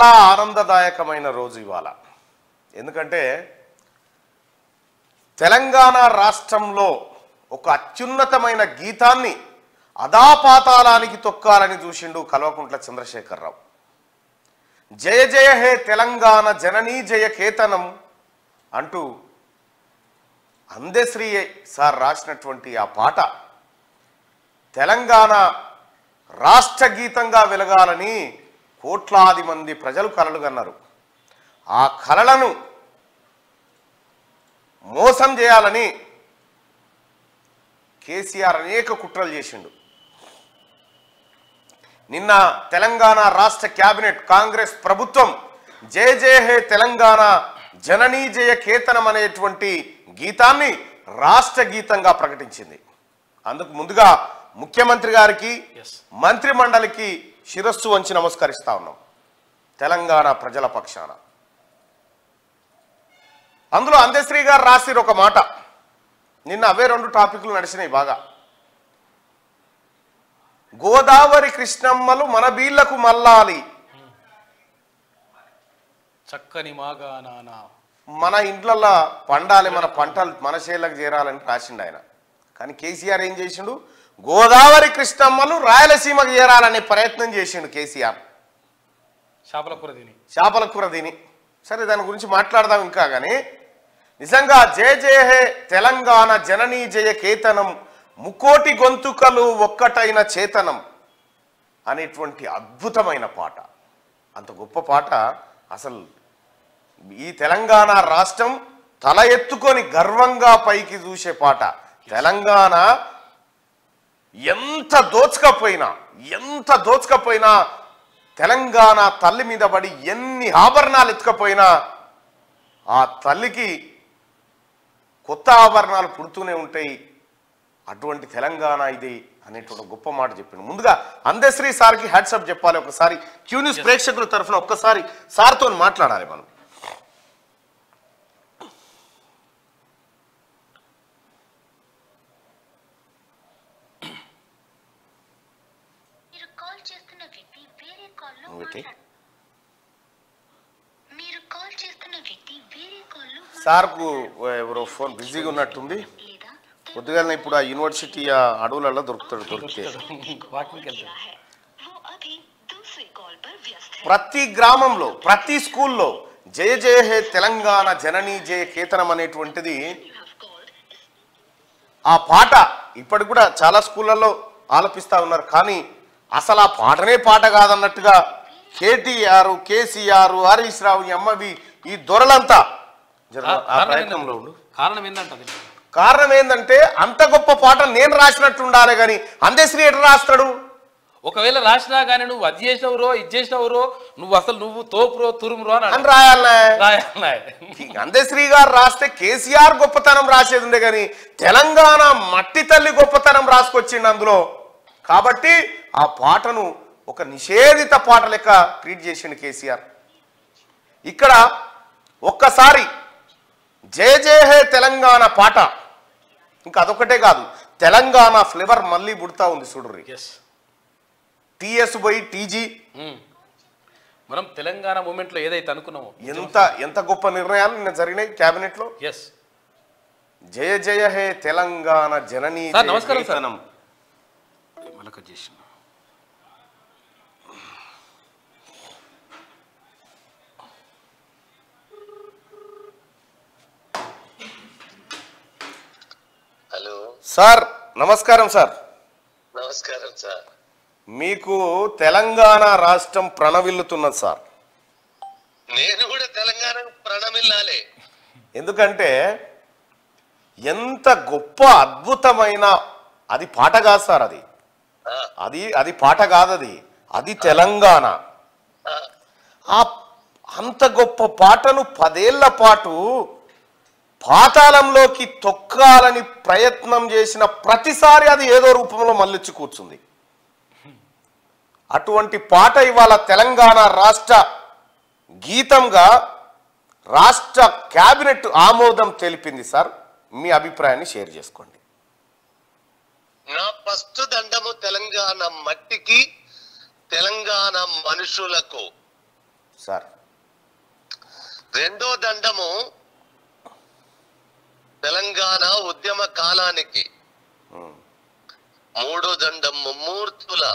చాలా ఆనందదాయకమైన రోజు ఇవాళ ఎందుకంటే తెలంగాణ రాష్ట్రంలో ఒక అత్యున్నతమైన గీతాన్ని అదాపాతాళానికి తొక్కాలని చూసిండు కల్వకుంట్ల చంద్రశేఖరరావు జయ జయ హే తెలంగాణ జననీ జయ కేతనం అంటూ అందశ్రీ సార్ రాసినటువంటి ఆ పాట తెలంగాణ రాష్ట్ర గీతంగా వెలగాలని కోట్లాది మంది ప్రజలు కలలు కన్నారు ఆ కలలను మోసం చేయాలని కేసీఆర్ అనేక కుట్రలు చేసిండు నిన్న తెలంగాణ రాష్ట్ర కేబినెట్ కాంగ్రెస్ ప్రభుత్వం జయ జయ హే తెలంగాణ జననీ జయ కేతనం అనేటువంటి గీతాన్ని రాష్ట్ర గీతంగా ప్రకటించింది అందుకు ముందుగా ముఖ్యమంత్రి గారికి ఎస్ మంత్రి మండలికి శిరస్సు వంచి నమస్కరిస్తా ఉన్నాం తెలంగాణ ప్రజల పక్షాన అందులో అందశ్రీ గారు రాసిరు ఒక మాట నిన్న అవే రెండు టాపిక్లు నడిచినాయి బాగా గోదావరి కృష్ణమ్మలు మన బీళ్లకు మల్లాలి చక్కని మాగానాన మన ఇండ్లల్లో పండాలి మన పంటలు మన చేలకు చేరాలని రాసిండు ఆయన కానీ కేసీఆర్ ఏం చేసిండు గోదావరి కృష్ణమ్మలు రాయలసీమకు చేరాలనే ప్రయత్నం చేసిండు కేసీఆర్ చేపల కూర తిని చేపల కూర తిని సరే దాని గురించి మాట్లాడదాం ఇంకా కానీ నిజంగా జయ జయ హే తెలంగాణ జననీ జయ కేతనం ముకోటి గొంతుకలు ఒక్కటైన చేతనం అనేటువంటి అద్భుతమైన పాట అంత గొప్ప పాట అసలు ఈ తెలంగాణ రాష్ట్రం తల ఎత్తుకొని గర్వంగా పైకి చూసే పాట తెలంగాణ ఎంత దోచుకపోయినా ఎంత దోచుకపోయినా తెలంగాణ తల్లి మీద పడి ఎన్ని ఆభరణాలు ఎత్తుకపోయినా ఆ తల్లికి కొత్త ఆభరణాలు పుడుతూనే ఉంటాయి అటువంటి తెలంగాణ ఇది అనేటువంటి గొప్ప మాట చెప్పిండు ముందుగా అందశ్రీ సార్కి హ్యాట్సప్ చెప్పాలి ఒకసారి క్యూ న్యూస్ ప్రేక్షకుల తరఫున ఒక్కసారి సార్తో మాట్లాడాలి మనం మీరు కాల్ చేస్తున్న వ్యక్తి వేరే కాల్లో ఒకటి. మాట్లాడు మీరు కాల్ చేస్తున్న వ్యక్తి వేరే కాల్లో సార్కు ఎవరో ఫోన్ బిజీగా ఉన్నట్టుంది లేదా కొద్దిగా ఇప్పుడు ఆ యూనివర్సిటీ ఆ అడవులలో దొరుకుతాడు దొరికితే వాకింగ్కి వెళ్తాడు है वो अभी दूसरे कॉल पर व्यस्त है ప్రతి గ్రామంలో ప్రతి స్కూల్లో జయ జయ హే తెలంగాణ జననీ జయ కేతనం అనేటువంటిది You have called ఆ పాట ఇప్పటికి కూడా చాలా స్కూళ్ళల్లో ఆలపిస్తా ఉన్నారు కానీ అసలు ఆ పాటనే పాట కాదన్నట్టుగా కేటీఆర్ కేసీఆర్ హరీష్ రావు ఈ అమ్మవి ఈ దొరలంతా జర ఆ కారణం ప్రయత్నంలో ఏందంట? ఉండు కారణం ఏంటంట అది? కారణం ఏంటంటే అంత గొప్ప పాట నేను రాసినట్టు ఉండాలి కానీ అందశ్రీ ఎట్లా రాస్తాడు ఒకవేళ రాసినా కానీ నువ్వు అది చేసినావు రో ఇది చేసినావు రో నువ్వు అసలు నువ్వు తోపురో తురుమురో అని అని రాయాలనే రాయాలి అందశ్రీ గారు రాస్తే కేసీఆర్ గొప్పతనం రాసేది ఉండే కానీ తెలంగాణ మట్టి తల్లి గొప్పతనం రాసుకొచ్చిండు అందులో కాబట్టి ఆ పాటను ఒక నిషేధిత పాట లెక్క ట్రీట్ చేసిండు కేసీఆర్ ఇక్కడ ఒక్కసారి జయ జయ హే తెలంగాణ పాట ఇంకా అదొకటే కాదు తెలంగాణ ఫ్లేవర్ మళ్ళీ పుడతా ఉంది చూడుర్రి ఎస్ టిఎస్ పోయి టీజీ మనం తెలంగాణ మూమెంట్లో ఏదైతే అనుకున్నామో ఎంత ఎంత గొప్ప నిర్ణయాలు నిన్న జరిగినాయి కేబినెట్ లో ఎస్ జయ జయ హే తెలంగాణ జననీ సార్, జయ నమస్కారం సార్. కేతనం. మళ్ళీ చేసిన హలో సార్ నమస్కారం సార్ నమస్కారం సార్ మీకు తెలంగాణ రాష్ట్రం ప్రణవిల్లుతున్నది సార్ నేను కూడా తెలంగాణ ప్రణమిల్లాలే ఎందుకంటే ఎంత గొప్ప అద్భుతమైన అది పాట కాదు సార్ అది ఆ, అది అది పాట కాదు అది అది తెలంగాణ ఆ, ఆ అంత గొప్ప పాటను పదేళ్ల పాటు పాతాళంలోకి తొక్కాలని ప్రయత్నం చేసిన ప్రతిసారి అది ఏదో రూపంలో మళ్ళొచ్చి కూర్చుంది అటువంటి పాట ఇవాళ తెలంగాణ రాష్ట్ర గీతంగా రాష్ట్ర కేబినెట్ ఆమోదం తెలిపింది సార్ మీ అభిప్రాయాన్ని షేర్ చేసుకోండి నా ఫస్ట్ దండము తెలంగాణ మట్టికి తెలంగాణ మనుషులకు సార్ రెండో దండము తెలంగాణ ఉద్యమ కాలానికి ఉమ్, మూడో దండం ముమ్మూర్తుల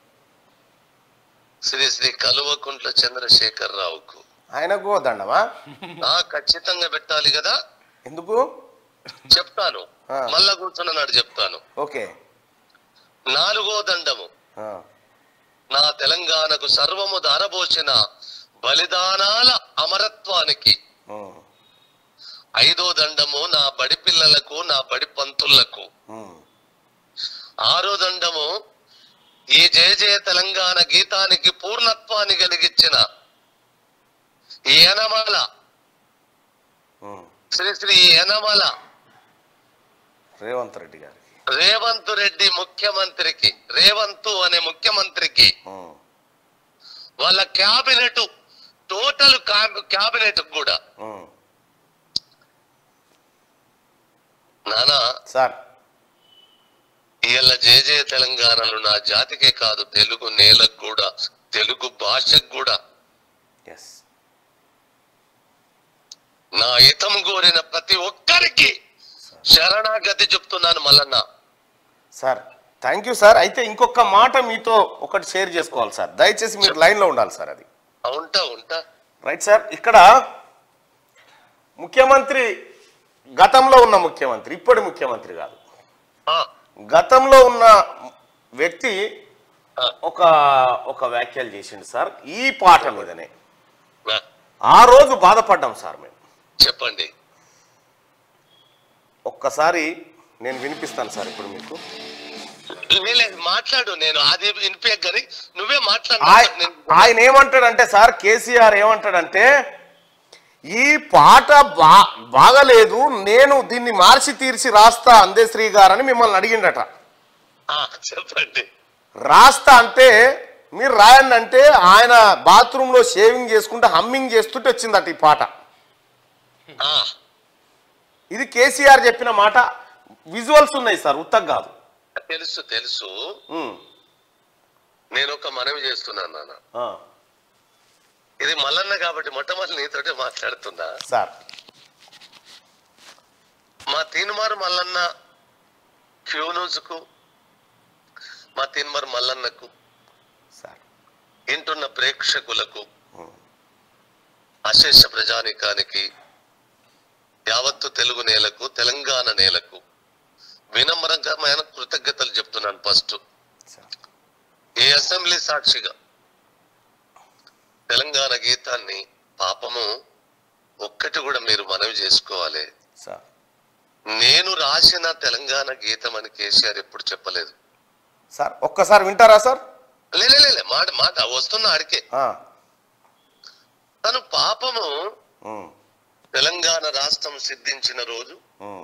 శ్రీ శ్రీ కలువకుంట్ల చంద్రశేఖర్ రావుకు ఆయనకు దండమా ఆ ఖచ్చితంగా పెట్టాలి కదా ఎందుకు చెప్తాను ఆ. మళ్ళా కూర్చున్నాడు చెప్తాను ఓకే నాలుగో దండము ఆ, నా తెలంగాణకు సర్వము ధారబోసిన బలిదానాల అమరత్వానికి ఉమ్, ఐదో దండము నా బడి పిల్లలకు నా బడి పంతులకు ఉమ్, ఆరో దండము ఈ జయ జయ తెలంగాణ గీతానికి పూర్ణత్వాన్ని కలిగించిన ఈ యనమల ఉమ్. శ్రీ శ్రీ యనమల రేవంత్ రెడ్డి గారికి రేవంత్ రెడ్డి ముఖ్యమంత్రికి రేవంతు అనే ముఖ్యమంత్రికి ఉమ్, వాళ్ళ క్యాబినెట్ టోటల్ క్యాబినెట్ కూడా ఉమ్. నానా సార్ ఇవాళ జయ జయ తెలంగాణలో నా జాతికే కాదు తెలుగు నేలకు కూడా తెలుగు భాషకు కూడా ఎస్ నా హితం కోరిన ప్రతి ఒక్కరికి శరణాగతి చెప్తున్నాను Mallanna sir thank you sir అయితే ఇంకొక మాట మీతో ఒకటి షేర్ చేసుకోవాలి సార్ దయచేసి మీరు లైన్లో ఉండాలి సార్ అది ఉంటా ఉంటా రైట్ సార్ ఇక్కడ ముఖ్యమంత్రి గతంలో ఉన్న ముఖ్యమంత్రి ఇప్పటి ముఖ్యమంత్రి కాదు ఆ, గతంలో ఉన్న వ్యక్తి ఆ, ఒక ఒక వ్యాఖ్యలు చేసిండు సార్ ఈ పాట మీదనే ఆ, ఆ రోజు బాధపడ్డాం సార్ మేము చెప్పండి ఒక్కసారి నేను వినిపిస్తాను సార్ ఇప్పుడు మీకు లే, మాట్లాడు నేను అది వినిపించ కానీ నువ్వే మాట్లాడు ఆయ- నేను- ఆయన ఏమంటాడంటే సార్ కేసీఆర్ ఏమంటాడంటే ఈ పాట బా బాగలేదు నేను దీన్ని మార్చి తీర్చి రాస్తా అందేశ్రీ గారని మిమ్మల్ని అడిగిండట ఆ, చెప్పండి రాస్తా అంటే మీరు రాయండి అంటే ఆయన బాత్రూంలో షేవింగ్ చేసుకుంటే హమ్మింగ్ చేస్తుంటే వచ్చిందట ఈ పాట ఆ, ఇది కేసీఆర్ చెప్పిన మాట విజువల్స్ ఉన్నాయి సార్ ఉత్తగ్ కాదు తెలుసు తెలుసు ఉమ్, నేను ఒక మనవి చేస్తున్నాను నాన్న ఆ, ఇది మల్లన్న కాబట్టి మొట్టమొదటి నీతోటే మాట్లాడుతున్నా సార్ మా తీన్మార్ మల్లన్న క్యూనూస్కు మా తీన్మార్ మల్లన్నకు సార్ వింటున్న ప్రేక్షకులకు అశేష ప్రజానికానికి యావత్తు తెలుగు నేలకు తెలంగాణ నేలకు వినమ్రమైన కృతజ్ఞతలు చెప్తున్నాను ఫస్ట్ సార్ ఈ అసెంబ్లీ సాక్షిగా తెలంగాణ గీతాన్ని పాపము ఒక్కటి కూడా మీరు మనవి చేసుకోవాలి సార్ నేను రాసిన తెలంగాణ గీతం అని కేసీఆర్ ఎప్పుడు చెప్పలేదు సార్ ఒక్కసారి వింటారా సార్ లే లే, లే, లే, మాట మాట వస్తున్న ఆడికే ఆ, తను పాపము ఉమ్, తెలంగాణ రాష్ట్రం సిద్ధించిన రోజు ఉమ్,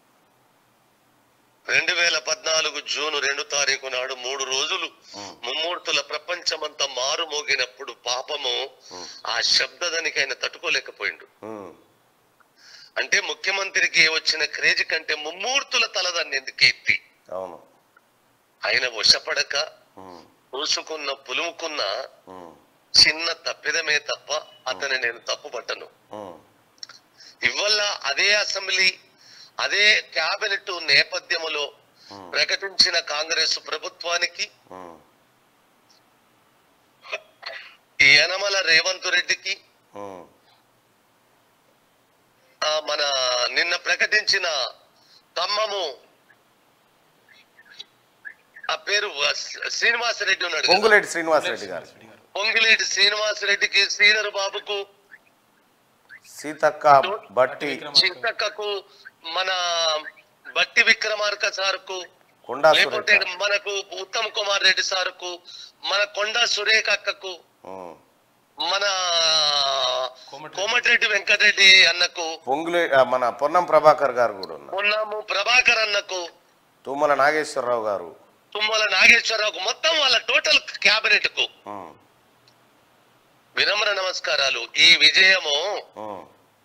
రెండు వేల పద్నాలుగు జూన్ రెండు తారీఖు నాడు మూడు రోజులు ముమ్మూర్తుల ప్రపంచమంతా మారు మోగినప్పుడు పాపము ఆ శబ్దదానికి ఆయన తట్టుకోలేకపోయిండు ఉమ్, అంటే ముఖ్యమంత్రికి వచ్చిన క్రేజ్ కంటే ముమ్మూర్తుల తలదాన్ని ఎందుకు ఎత్తి అవును ఆయన వశపడక ఉమ్, పూసుకున్న పులుముకున్న ఉమ్, చిన్న తప్పిదమే తప్ప అతని నేను తప్పు పట్టను ఉమ్, ఇవల్ల అదే అసెంబ్లీ అదే క్యాబినెట్ నేపథ్యములో ప్రకటించిన కాంగ్రెస్ ప్రభుత్వానికి ఉమ్, ఈ యనమల రేవంత్ రెడ్డికి ఉమ్, ఆ, మన నిన్న ప్రకటించిన ఖమ్మము ఆ పేరు ఆ, శ్రీనివాసరెడ్డి ఉన్నాడు కదా. పొంగులేటి శ్రీనివాసరెడ్డి గారు పొంగిలేటి శ్రీనివాసరెడ్డికి శ్రీధర్ బాబుకు సీతక్క బట్టి చింతక్కకు మన బట్టి విక్రమార్క సార్కు కొండా లేకపోతే సురేఖ మనకు ఉత్తమ్ కుమార్ రెడ్డి సార్కు మన కొండ సురేఖ అక్కకు ఉమ్, మన కోమటిరెడ్డి. కోమటిరెడ్డి వెంకటరెడ్డి అన్నకు పొంగులే ఆ, మన పొన్నం ప్రభాకర్ గారు కూడా ఉన్నారు ఉన్నాము ప్రభాకర్ అన్నకు తుమ్మల నాగేశ్వరరావు గారు తుమ్మల నాగేశ్వరరావుకు మొత్తం వాళ్ళ టోటల్ క్యాబినెట్ కు ఉమ్, వినమ్ర నమస్కారాలు ఈ విజయము ఉమ్,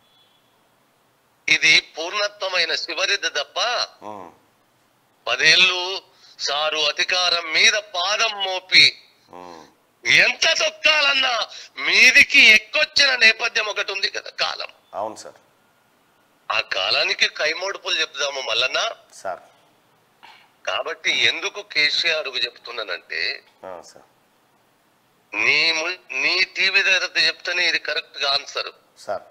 ఇది పూర్ణత్వమైన శివరిది తప్ప ఉమ్, పదేళ్ళు సారు అధికారం మీద పాదం మోపి ఉమ్, ఎంత తొక్కాలన్నా మీదికి ఎక్కొచ్చిన నేపథ్యం ఒకటి ఉంది కదా కాలం అవును సార్ ఆ కాలానికి కైమోడుపులు చెప్దాము మల్లన్న సార్ కాబట్టి ఎందుకు కేసీఆర్ కు చెప్తున్నానంటే ఆ, సార్ నీ ము- నీ టీవీ దగ్గర చెప్తేనే ఇది కరెక్ట్ గా ఆన్సర్ సార్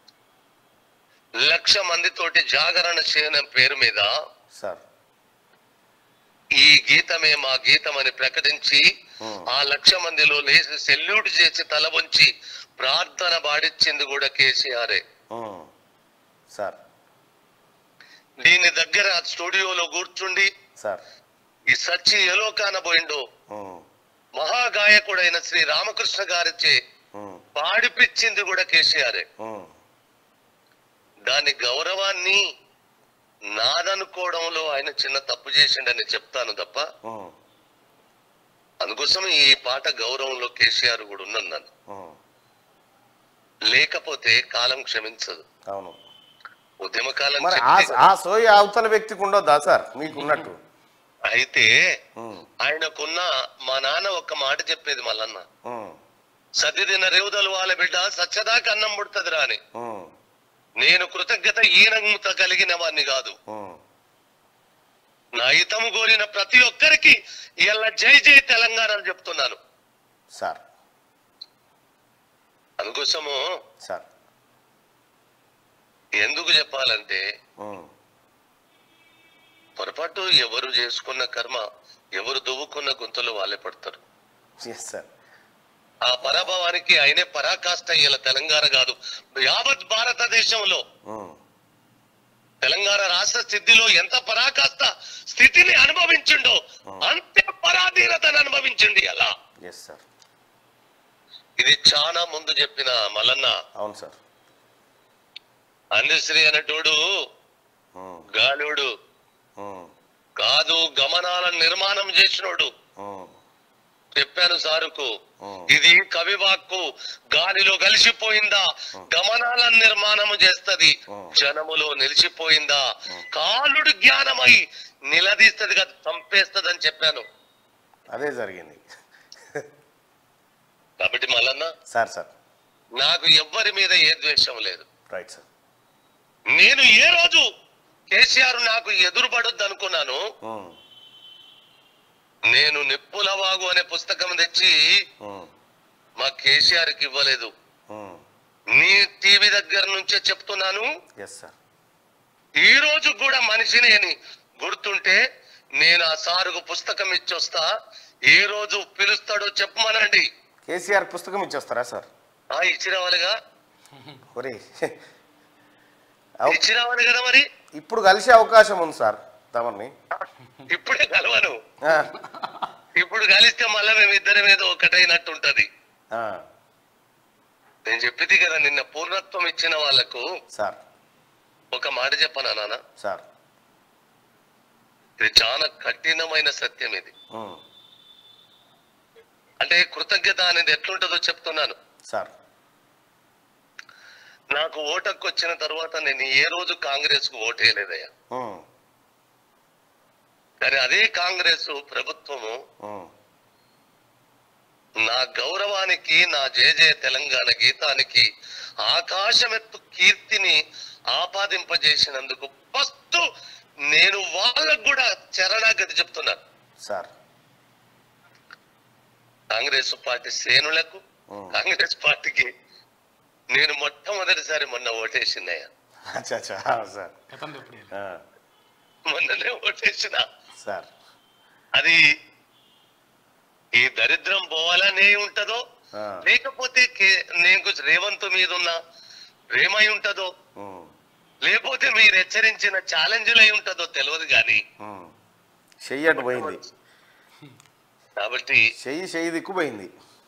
లక్ష మందితోటి జాగరణ చేయడం పేరు మీద సార్ ఈ గీతమే మా గీతం అని ప్రకటించి Hmm. ఆ లక్ష మందిలో లేచి సెల్యూట్ చేసి తల వంచి ప్రార్థన పాడిచ్చింది కూడా కేసీఆరే ఉమ్. సార్ దీని దగ్గర స్టూడియోలో కూర్చుండి సార్ ఈ సచ్చి ఎలో కానబోయిండో ఉమ్. మహాగాయకుడైన శ్రీ రామకృష్ణ గారిచే ఉమ్. పాడిపించింది కూడా కేసీఆరే ఉమ్. దాని గౌరవాన్ని నాదనుకోవడంలో ఆయన చిన్న తప్పు చేసిండని చెప్తాను తప్ప ఉమ్. అందుకోసం ఈ పాట గౌరవంలో కేసీఆర్ కూడా ఉన్నాను నన్ను ఉమ్. లేకపోతే కాలం క్షమించదు అవును ఉద్యమకాలం మరి ఆ చెప్తే- ఆ సోయి అవతల వ్యక్తికి ఉండొద్దా సార్ మీకున్నట్టు అయితే ఉమ్. ఆయనకున్న మా నాన్న ఒక్క మాట చెప్పేది మల్లన్న ఉమ్. సతి తిన్న రేవుదలు వాళ్ళ బిడ్డ సచ్చదాకా అన్నం పుడుతుంది రాని ఉమ్. నేను కృతజ్ఞత ఈనముత కలిగిన వాడిని కాదు ఉమ్. నా హితము కోరిన ప్రతి ఒక్కరికి ఇలా జై జై తెలంగాణ అని చెప్తున్నాను సార్ అందుకోసము సార్ ఎందుకు చెప్పాలంటే ఉమ్. పొరపాటు ఎవరు చేసుకున్న కర్మ ఎవరు దువ్వుకున్న గుంతలు వాళ్ళే పడతారు ఎస్ సార్ ఆ పరాభవానికి ఆయనే పరాకాష్ట ఇలా తెలంగాణ కాదు యావత్ భారతదేశంలో ఉమ్. తెలంగాణ రాష్ట్ర స్థితిలో ఎంత పరాకాష్ట స్థితిని అనుభవించిండో అంతే పరాధీనతను అనుభవించింది అలా ఎస్ సార్ ఇది చాలా ముందు చెప్పిన మల్లన్న అవును సార్ అందశ్రీ అనేటోడు ఉమ్. గాలుడు ఉమ్. కాదు గమనాల నిర్మాణం చేసినోడు ఉమ్. చెప్పాను సారుకు ఉమ్. ఇది కవివాక్కు గాలిలో కలిసిపోయిందా గమనాల నిర్మాణము చేస్తది ఉమ్. జనములో నిలిచిపోయిందా కాలుడు జ్ఞానమై నిలదీస్తది కదా చంపేస్తది అని చెప్పాను అదే జరిగింది కాబట్టి మల్లన్న సార్ సార్ నాకు ఎవ్వరి మీద ఏ ద్వేషం లేదు రైట్ సార్ నేను ఏ రోజు కేసీఆర్ నాకు ఎదురుపడొద్దు అనుకున్నాను ఉమ్. నేను నిప్పులవాగు అనే పుస్తకం తెచ్చి ఉమ్. మా కేసీఆర్ కి ఇవ్వలేదు ఉమ్. నీ టీవీ దగ్గర నుంచే చెప్తున్నాను ఎస్ సార్ ఈ రోజు కూడా మనిషిని అని గుర్తుంటే నేను ఆ సారుకు పుస్తకం ఇచ్చొస్తా ఏ రోజు పిలుస్తాడో చెప్పమనండి కేసీఆర్ పుస్తకం ఇచ్చేస్తారా సార్ ఆ ఇచ్చిరావాలిగా ఒరే అవు- ఇచ్చిరావాలి కదా మరి ఇప్పుడు కలిసే అవకాశం ఉంది సార్ తమని ఇప్పుడే కలవను ఇప్పుడు కలిస్తే మళ్ళీ మేము ఇద్దరి మీద ఒకటైనట్టు ఉంటది నేను చెప్పింది కదా నిన్న పూర్ణత్వం ఇచ్చిన వాళ్ళకు సార్ ఒక మాట చెప్పనా నాన్న సార్ ఇది చాలా కఠినమైన సత్యం ఇది ఉమ్. అంటే కృతజ్ఞత అనేది ఎట్లుంటుందో చెప్తున్నాను సార్ నాకు ఓటకు వచ్చిన తర్వాత నేను ఏ రోజు కాంగ్రెస్ కు ఓటేయలేదయ్యా ఉమ్. కానీ అదే కాంగ్రెస్ ప్రభుత్వము ఉమ్. నా గౌరవానికి నా జయ జయ తెలంగాణ గీతానికి ఆకాశమెత్తు కీర్తిని ఆపాదింపజేసినందుకు ఫస్ట్ నేను వాళ్ళకు కూడా చరణాగతి చెప్తున్నాను సార్ కాంగ్రెస్ పార్టీ శ్రేణులకు ఉమ్. కాంగ్రెస్ పార్టీకి నేను మొట్టమొదటిసారి మొన్న ఓటేసిందయ్యా అచ్చా అచ్చా ఆ, సార్ గతంలో ఎప్పుడు లేదు. ఆ, మొన్ననే ఓటేసిన సార్ అది ఈ దరిద్రం పోవాలనే ఉంటదో ఆ. లేకపోతే కే- నేను రేవంత్ మీద ఉన్న ప్రేమై ఉంటదో ఉమ్. లేకపోతే మీరు హెచ్చరించిన ఛాలెంజ్లు అయి ఉంటదో తెలియదు కానీ ఉమ్. చెయ్యి అటు పోయింది కాబట్టి చెయ్యి చెయ్యి దిక్కు పోయింది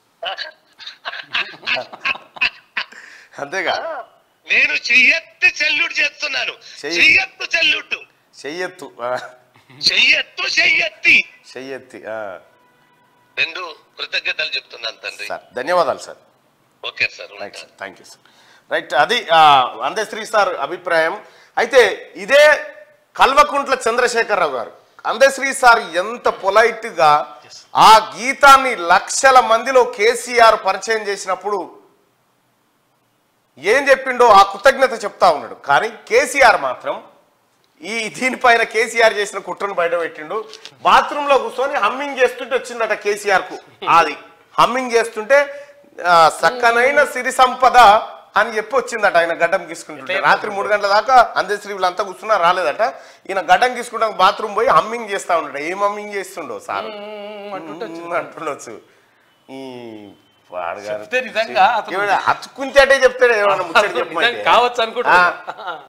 అంతేగా నేను చెయ్యెత్తి చెల్లుడు చేస్తున్నాను చెయ్యి. చెయ్యెత్తు చెల్లుట్టు చెయ్యెత్తు ఆ, చెయ్యెత్తు చెయ్యెత్తి చెయ్యెత్తి ఆ. రెండు కృతజ్ఞతలు చెప్తున్నాను తండ్రి సార్ ధన్యవాదాలు సార్ ఓకే సార్ రైట్ ఉంటాను. Sir thank you sir right అది ఆ, అందశ్రీ సార్ అభిప్రాయం అయితే ఇదే కల్వకుంట్ల చంద్రశేఖరరావు గారు అందశ్రీ సార్ ఎంత పొలైట్గా ఆ గీతాన్ని లక్షల మందిలో కేసీఆర్ పరిచయం చేసినప్పుడు ఏం చెప్పిండో ఆ కృతజ్ఞత చెప్తా ఉన్నాడు కానీ కేసీఆర్ మాత్రం ఈ దీనిపైన కేసీఆర్ చేసిన కుట్రను బయట పెట్టిండు బాత్రూమ్ లో కూర్చొని హమ్మింగ్ చేస్తుంటే వచ్చిందట కేసీఆర్ కు అది హమ్మింగ్ చేస్తుంటే ఆ, సక్కనైన సిరి సంపద అని చెప్పి వచ్చిందట ఆయన గడ్డం గీసుకుంటుంటే రాత్రి మూడు గంటల దాకా అందశ్రీ వీళ్ళంతా కూర్చున్నా రాలేదట ఈయన గడ్డం గీసుకుంటా బాత్రూమ్ పోయి హమ్మింగ్ చేస్తా ఉన్నాడు ఏం హమ్మింగ్ చేస్తుండో సార్ అంటుండొచ్చు ఈ పాడగారు చెప్తే నిజంగా అసలు ఏమైనా హత్తుకుంటే చెప్తాడు ఏమన్నా ముచ్చట అసలు చెప్పమంటే నిజంగా కావచ్చు అనుకుంటున్నా ఆ.